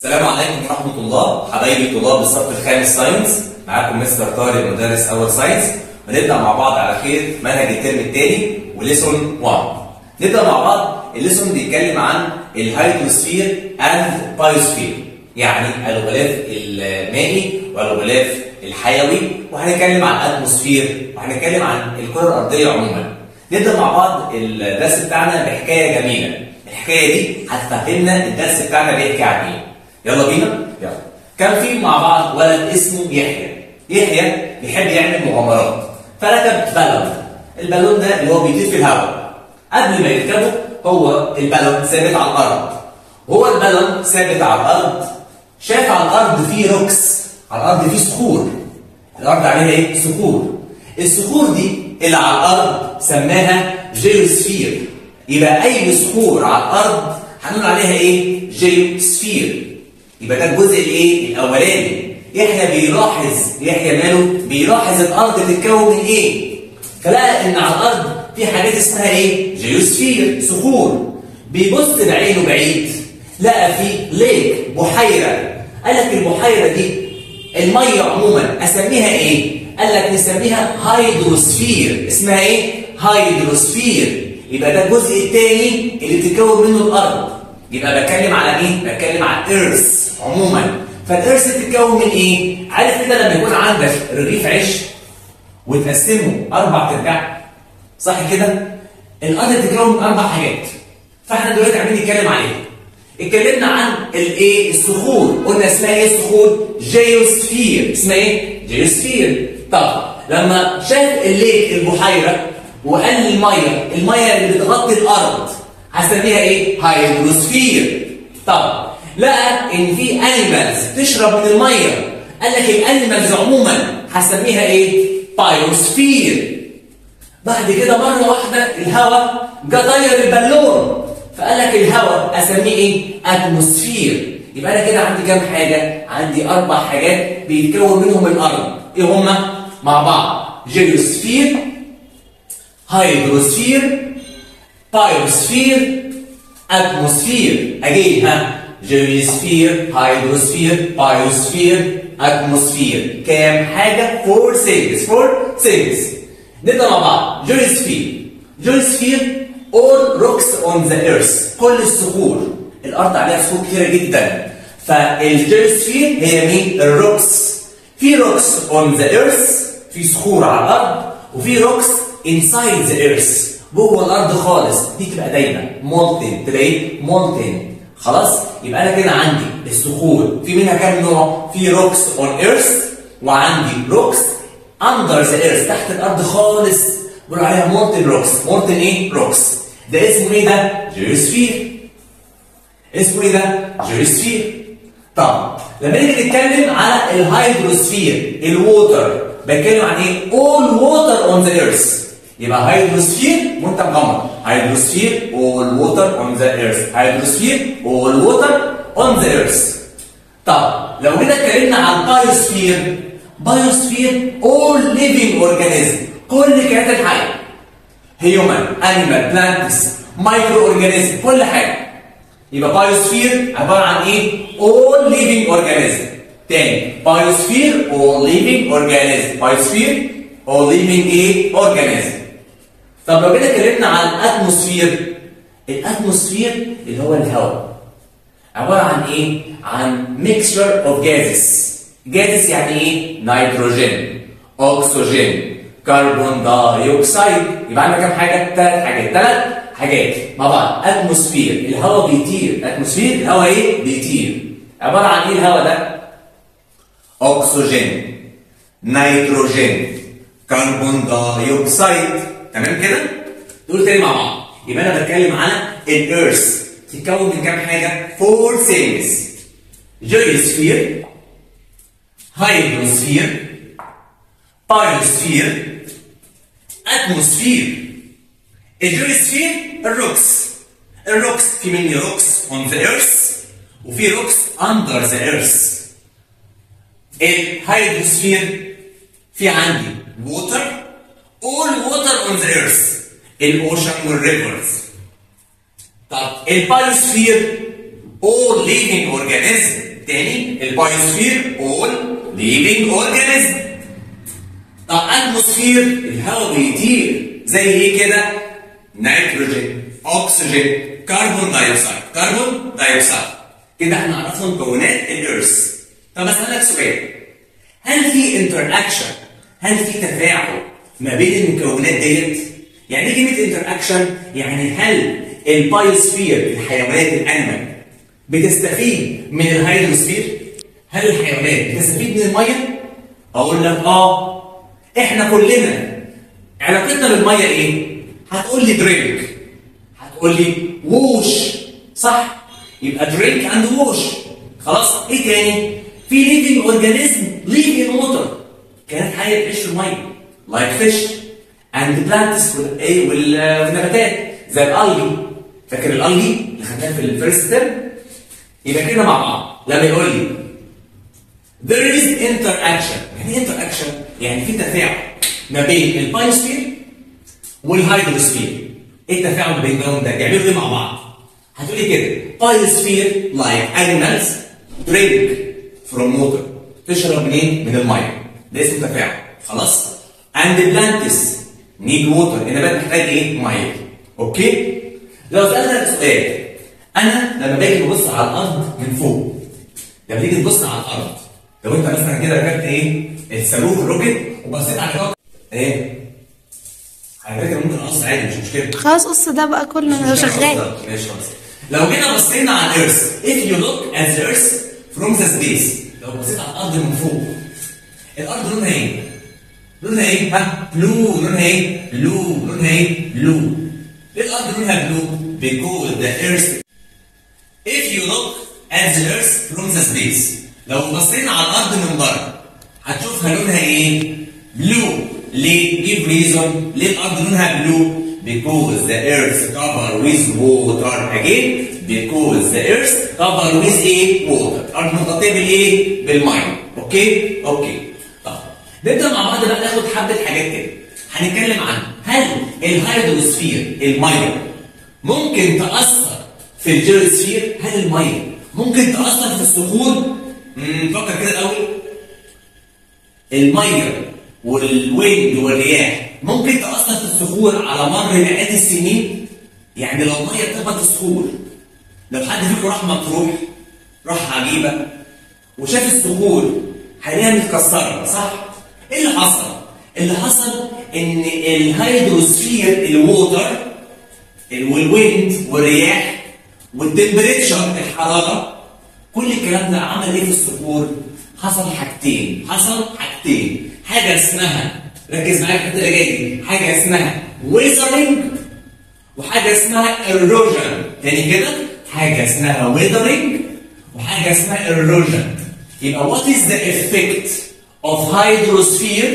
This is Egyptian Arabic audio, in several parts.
السلام عليكم ورحمة الله حبايبي طلاب الصف الخامس ساينس معاكم مستر طارق مدرس أول ساينس ونبدأ مع بعض على خير منهج الترم الثاني وليسون 1 نبدأ مع بعض الليسون بيتكلم عن الهيدروسفير اند بايوسفير يعني الغلاف المائي والغلاف الحيوي وهنتكلم عن الاتموسفير وهنتكلم عن الكرة الأرضية عموما نبدأ مع بعض الدرس بتاعنا بحكاية جميلة الحكاية دي هتفهمنا الدرس بتاعنا بيحكي عن ايه يلا بينا يلا كان في مع بعض ولد اسمه يحيى يحيى بيحب يعمل مغامرات فركب بالون البالون ده اللي هو بيطير في الهواء قبل ما يركبه هو البالون ثابت على الارض وهو البالون ثابت على الارض شاف على الارض فيه روكس على الارض فيه صخور الارض عليها ايه صخور الصخور دي اللي على الارض سماها جيوسفير يبقى اي صخور على الارض هنقول عليها ايه جيوسفير يبقى ده الجزء الايه الاولاني يحيى بيلاحظ يحيى ماله بيلاحظ الارض بتتكون من ايه فلقى ان على الارض في حاجات اسمها ايه جيوسفير صخور بيبص بعينه بعيد لقى في ليك بحيره قال لك البحيره دي الميه عموما اسميها ايه قال لك نسميها هيدروسفير اسمها ايه هيدروسفير يبقى ده الجزء الثاني اللي بتتكون منه الارض يبقى بتكلم على مين بتكلم على الارث عموما فالارث بتتكون من ايه عارف انت لما يكون عندك رغيف عيش وتقسمه اربع ارباع صح كده الارض بتتكون من اربع حاجات فاحنا دلوقتي عاملين نتكلم عليها اتكلمنا عن الايه الصخور قلنا اسمها ايه الصخور جيوسفير اسمها ايه جيوسفير طب لما شاف الليك البحيره وقال الميه الميه اللي بتغطي الارض هسميها ايه هيدروسفير طب لقى ان في انيمالز تشرب من الميه قال لك الانيمالز عموما هسميها ايه بايوسفير بعد كده مره واحده الهواء جه طير البالون فقال لك الهواء اسميه ايه اتموسفير يبقى انا كده عندي كام حاجه عندي اربع حاجات بيتكون منهم الارض ايه هما مع بعض جيوسفير هيدروسفير بايوسفير اتموسفير اجين ها جيوسفير هيدروسفير بايوسفير اتموسفير كام حاجه فور things فور things نبدا مع بعض جيوسفير جيوسفير all rocks on the earth كل الصخور الارض عليها صخور كتيره جدا فالجيوسفير هي مين الروكس في روكس on the earth في صخور على الارض وفي روكس inside the earth جوه الارض خالص دي تبقى دايما مولتن تبقى ايه مولتن خلاص يبقى انا كده عندي الصخور في منها كام نوع في روكس اون ايرث وعندي روكس اندر ذا ايرث تحت الارض خالص بيقولوا عليها مولتن روكس مولتن ايه روكس ده اسمه ايه ده جيوسفير اسمه ايه ده جيوسفير طب لما نيجي نتكلم على الهيدروسفير الووتر بتكلم عن ايه all water on the earth يبقى هيدروسفير وانت مغمض هيدروسفير all water on the earth هيدروسفير all water on the earth طب لو جينا اتكلمنا عن بايوسفير بايوسفير all living organism كل كائنات الحية هيومن انيمال بلانتس مايكرو اورجانيزم كل حاجة يبقى بايوسفير عبارة عن ايه all living organism تاني بايوسفير all living organism بايوسفير all living ايه organism طب لو جينا اتكلمنا عن الاتموسفير الاتموسفير اللي هو الهواء عباره عن ايه عن ميكسشر اوف جازز جازز يعني ايه نيتروجين اكسجين كربون دايوكسيد يبقى عندنا كام حاجه ثلاث حاجات ثلاث حاجات مع بعض اتموسفير الهواء بيطير اتموسفير الهواء ايه بيطير عباره عن ايه الهواء ده اكسجين نيتروجين كربون دايوكسيد تمام كده؟ دول تاني مع بعض يبقى انا بتكلم على الارث تتكون من كام حاجه؟ فور things جيوسفير هيدروسفير بايوسفير اتموسفير الجيوسفير الروكس الروكس في مني روكس اون ذا ايرث وفي روكس اندر ذا ايرث الهيدروسفير في عندي ووتر all water on the earth الاوشن والريفرز طب البايوسفير all living organism تاني البايوسفير all living organism طب اتموسفير الهواء بيطير زي ايه كده؟ نيتروجين اكسجين كربون دايوكسيد كربون دايوكسيد كده احنا عرفنا مكونات الارث طب اسالك سؤال هل في انتر اكشن هل في تفاعل ما بين المكونات ديت يعني ايه كلمه انتر اكشن يعني هل البايوسفير الحيوانات الانيمال بتستفيد من الهيدروسفير هل الحيوانات بتستفيد من الميه اقول لك اه احنا كلنا علاقتنا بالميه ايه هتقول لي درينك هتقول لي ووش صح يبقى درينك اند ووش خلاص ايه تاني في ليفنج اورجانيزم ليف ان ووتر كانت حيه تعيش في الميه لايك فيش اند بلانتس والنباتات زي الالجي فاكر الالجي اللي خدناها في الفيرست ستيب يبقى كده مع بعض لما يقول لي there is interaction يعني ايه interaction يعني في تفاعل ما بين البايوسفير والهيدروسفير ايه التفاعل ما بينهم ده بيعملوا ايه مع بعض هتقولي كده بايوسفير like animals drink from water تشرب منين من الميه ده اسمه تفاعل خلاص and the plants need water النبات محتاج ايه ميه اوكي لو سالتك سؤال انا لما باجي ببص على الارض من فوق لما تيجي تبص على الارض لو انت مثلا كده ركبت ايه الصاروخ الروكت وبصيت على الكوكب ايه على فكره ممكن اقص عادي مش مشكله خلاص قص ده بقى كله انا شغال ماشي خلاص لو جينا بصينا على الارث if you look at the earth from the space لو بصيت على الارض من فوق الارض لونها ايه؟ لونها ايه؟ ها؟ بلو لونها ايه؟ بلو لونها ايه؟ بلو ليه الارض لونها بلو؟ because the earth if you look at the earth from the space لو بصينا على الارض من بره هتشوفها لونها ايه؟ بلو ليه؟ give reason ليه الارض لونها بلو؟ because the earth covered with water again because the earth covered with ايه؟ water الارض مغطيه بالايه؟ بالميه اوكي؟ اوكي طب نبدا مع بعض بقى ناخد حبه حاجات كده هنتكلم عن هل الهيدروسفير الميه ممكن تاثر في الجيروسفير هل الميه ممكن تاثر في الصخور مم، فكر كده الاول الميه والويند والرياح ممكن تاثر في الصخور على مر مئات السنين يعني لو الميه ارتبط الصخور لو حد فيكم راح مطروح راح عجيبه وشاف الصخور هيلاقيها متكسره صح؟ ايه اللي حصل؟ اللي حصل ان الهيدروسفير الووتر والويند والرياح والتمبريتشر الحراره كل الكلام ده عمل ايه في الصخور؟ حصل حاجتين حصل حاجتين حاجه اسمها ركز معايا في الحته اللي جايه دي حاجه اسمها ويزرنج وحاجه اسمها ايروجن تاني كده حاجه اسمها ويذرنج وحاجه اسمها ايروجن يبقى what is the effect of hydrosphere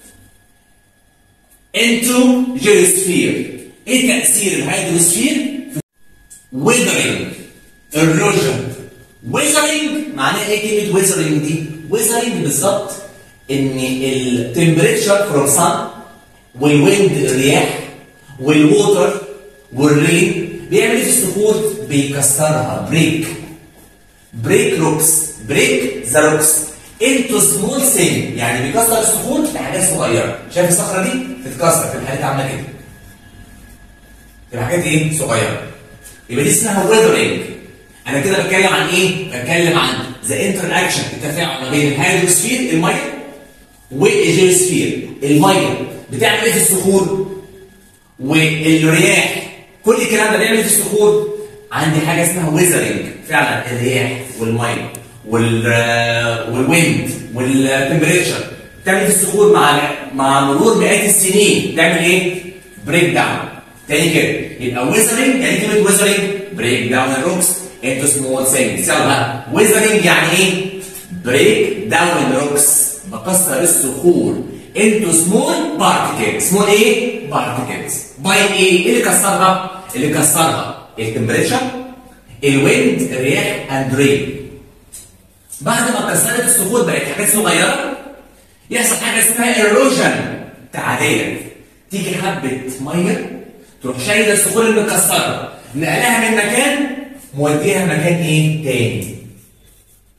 into geosphere ايه تاثير الهيدروسفير ويذرنج erosion ويزرنج معناها ايه كلمه ويزرنج دي ويزرنج بالظبط ان التمبريتشر فروم سان والويند الرياح والووتر والرين بيعمل ايه في الصخور بيكسرها بريك بريك روكس بريك ذا روكس انتو سمول سيل يعني بيكسر الصخور لحاجات صغيره شايف الصخره دي تتكسر في الحالات عامله كده تبقى حاجات ايه صغيره يبقى دي اسمها ويذرنج انا كده بتكلم عن ايه بتكلم عن ذا انتر اكشن التفاعل ما بين الهيدروسفير الميه والجيوسفير الميه بتعمل ايه في الصخور والرياح كل الكلام ده بيعمل ايه في الصخور عندي حاجه اسمها ويزرنج فعلا الرياح والميه وال والويند والتمبريتشر بتعمل في الصخور مع مع مرور مئات السنين تعمل ايه؟ بريك داون تاني كده يبقى ويزرنج يعني كلمه ويزرنج بريك داون الروكس انتو سمول ثينجز يلا بقى ويزرنج يعني ايه؟ بريك داون الروكس بكسر الصخور انتو سمول بارتكلز سمول ايه؟ بارتكلز باي ايه؟ ايه اللي كسرها؟ اللي كسرها التمبريتشر الويند الرياح اند رين بعد ما اتكسرت الصخور بقت حاجات صغيره يحصل حاجه اسمها ايروجن تعاليه تيجي حبه ميه تروح شايله الصخور المتكسره نقلها من مكان موديها مكان ايه تاني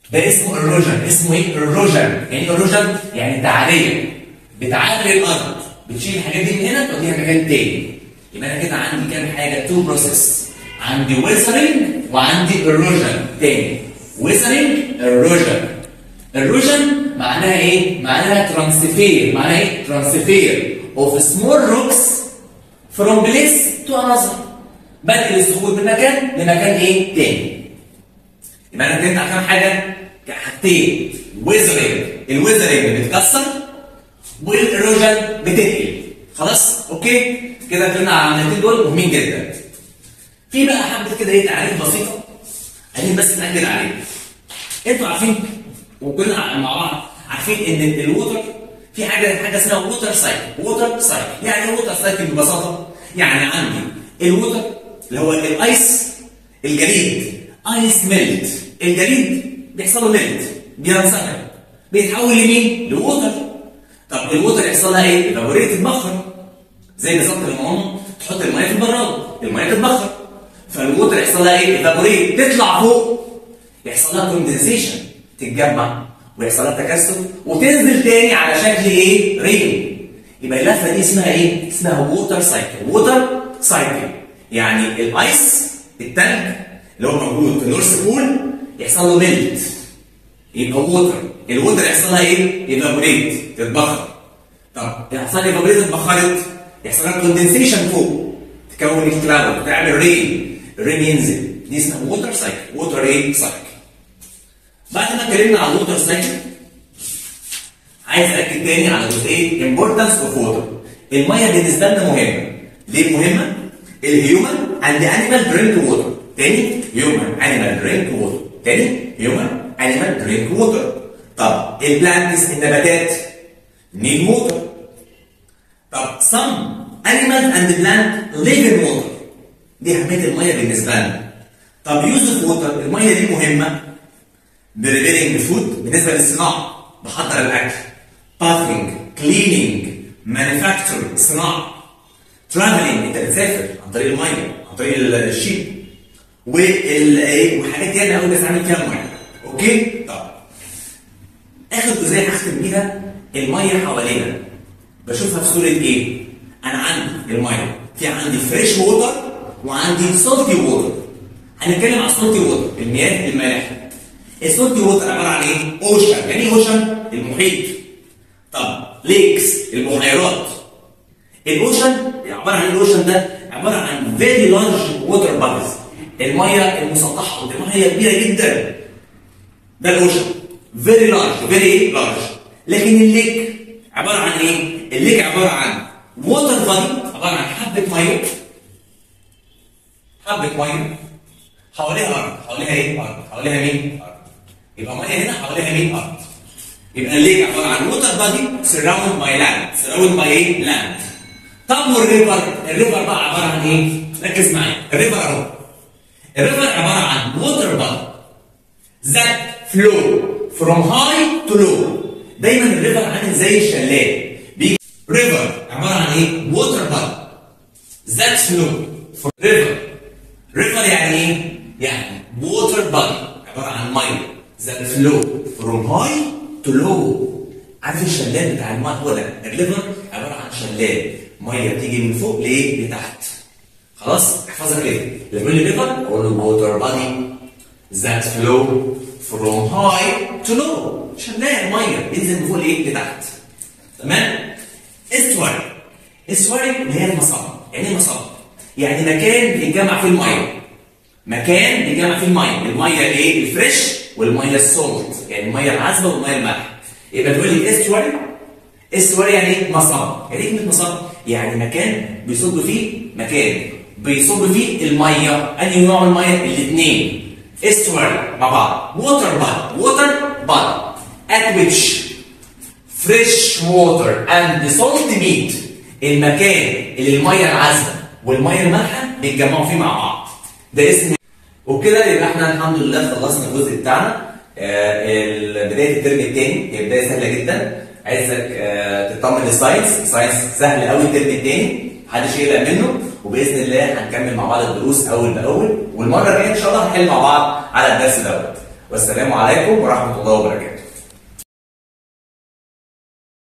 ده اسمه ايروجن اسمه ايه ايروجن يعني ايه ايروجن يعني تعريه بتعري الارض بتشيل الحاجات دي من هنا توديها مكان تاني يبقى انا كده عندي كام حاجه تو بروسيس عندي ويزرنج وعندي ايروجن تاني ويزرنج ايروجن ايروجن معناها ايه معناها ترانسفير معناها ايه ترانسفير اوف سمول روكس فروم بليس تو انذر بدل السقوط من مكان لمكان ايه تاني يبقى انا اتكلمت عن كام حاجه حاجتين ويزرنج الويزرنج بتكسر والايروجن بتنقل خلاص اوكي كده اتكلمنا عن العمليتين دول مهمين جدا في بقى حبه كده ايه تعريف بسيطه عايزين بس ناكد عليه انتوا عارفين وكلنا مع بعض عارفين ان الووتر في حاجه حاجه اسمها ووتر سايكل ووتر سايكل يعني ايه ووتر سايكل ببساطه يعني عندي الووتر اللي هو الايس الجليد ايس ميلت الجليد بيحصل له ميلت بينسحب بيتحول لمين؟ لووتر طب الووتر يحصل لها ايه؟ ايفابوريت تتبخر زي بالظبط لما ماما تحط الميه في البراد الميه تتبخر فالووتر يحصل لها ايه؟ ايفابوريت تطلع فوق يحصل لها كوندنسيشن تتجمع ويحصل لها تكثف وتنزل تاني على شكل ايه؟ رين يبقى اللفه دي اسمها ايه؟ اسمها ووتر سايكل ووتر سايكل يعني الايس التلج اللي هو موجود في النورث بول يحصل له ميلت يبقى ووتر الووتر يحصل لها ايه؟ ايفابوريت تتبخر طب يحصل لها ايفابوريت اتبخرت يحصل لها كوندنسيشن فوق تكون الكلاود تعمل رين الرين ينزل دي اسمها ووتر سايكل ووتر ايه؟ سايكل بعد ما اتكلمنا عن الووتر سايكل عايز اكد تاني على جزئيه امبورتنس اوف ووتر الميه بالنسبه لنا مهمه ليه مهمه؟ الهيومن اند انيمال درينك ووتر تاني هيومن انيمال درينك ووتر تاني هيومن انيمال درينك ووتر طب البلانتس النباتات نيد ووتر طب some animals and plant live in water دي اهميه الميه بالنسبه لنا طب يوز اوف ووتر الميه دي مهمه بريبيرنج فود بالنسبه للصناعه بحضر الاكل باثنج كليننج مانيفاكتشر صناعه ترافلنج انت بتسافر عن طريق الميه عن طريق الشيب وال ايه وحاجات تانية قوي بستعمل فيها الميه اوكي طب اخر جزئيه هختم بيها الميه حوالينا بشوفها في صوره ايه؟ انا عندي الميه في عندي فريش ووتر وعندي سولتي ووتر هنتكلم عن السولتي ووتر المياه المالحه السولتي ووتر عباره عن ايه؟ اوشن يعني ايه اوشن؟ المحيط طب ليكس البحيرات الاوشن عباره عن الاوشن ده عباره عن فيري لارج ووتر بادز الميه المسطحه الميه كبيره جدا ده الاوشن فيري لارج فيري لارج لكن الليك عباره عن ايه؟ الليك عباره عن ووتر بادي عباره عن حبه ميه حبه ميه حواليها ارض حواليها ايه؟ ارض حواليها مين؟ ارض يبقى ميه هنا حواليها مين؟ ارض يبقى الليك عباره عن ووتر بادي سراوند باي لاند سراوند باي ايه؟ لاند طب والريفر الريفر بقى عباره عن ايه؟ ركز معايا الريفر اهو الريفر عباره عن ووتر بادي that flow from high to low دايما الريفر عامل زي الشلال بيجي ريفر عباره عن ايه؟ ووتر بادي that flow from river river يعني ايه؟ يعني ووتر بادي عباره عن ميه that flow from high to low عارف الشلال بتاع الماء هو ده الريفر عباره عن شلال ميه بتيجي من فوق لايه؟ لتحت خلاص احفظها كده لما يقول لي ريفر اقول له ووتر بادي that flow from high to low شلال ميه بينزل من فوق لايه؟ لتحت تمام؟ استواري استواري اللي هي المصب يعني ايه مصب؟ يعني مكان بيتجمع فيه الميه مكان بيتجمع فيه الميه الميه الايه؟ الفريش والميه السولت يعني الميه العذبه والميه المالحه يبقى تقول لي استواري استواري يعني ايه؟ مصب يعني ايه كلمه مصب؟ يعني مكان بيصب فيه مكان بيصب فيه الميه انهي نوع من الميه؟ الاثنين استواري مع بعض ووتر باد ووتر باد at which fresh water and salt meet المكان اللي الميه العذبه والميه المالحه بيتجمعوا فيه مع بعض ده اسم وبكده يبقى احنا الحمد لله خلصنا الجزء بتاعنا آه، ال- بدايه الترم الثاني هي بدايه سهله جدا عايزك آه، تطمن للساينس ساينس سهل قوي الترم الثاني محدش يقلق منه وباذن الله هنكمل مع بعض الدروس اول باول والمره الجايه ان شاء الله هنحل مع بعض على الدرس دوت والسلام عليكم ورحمه الله وبركاته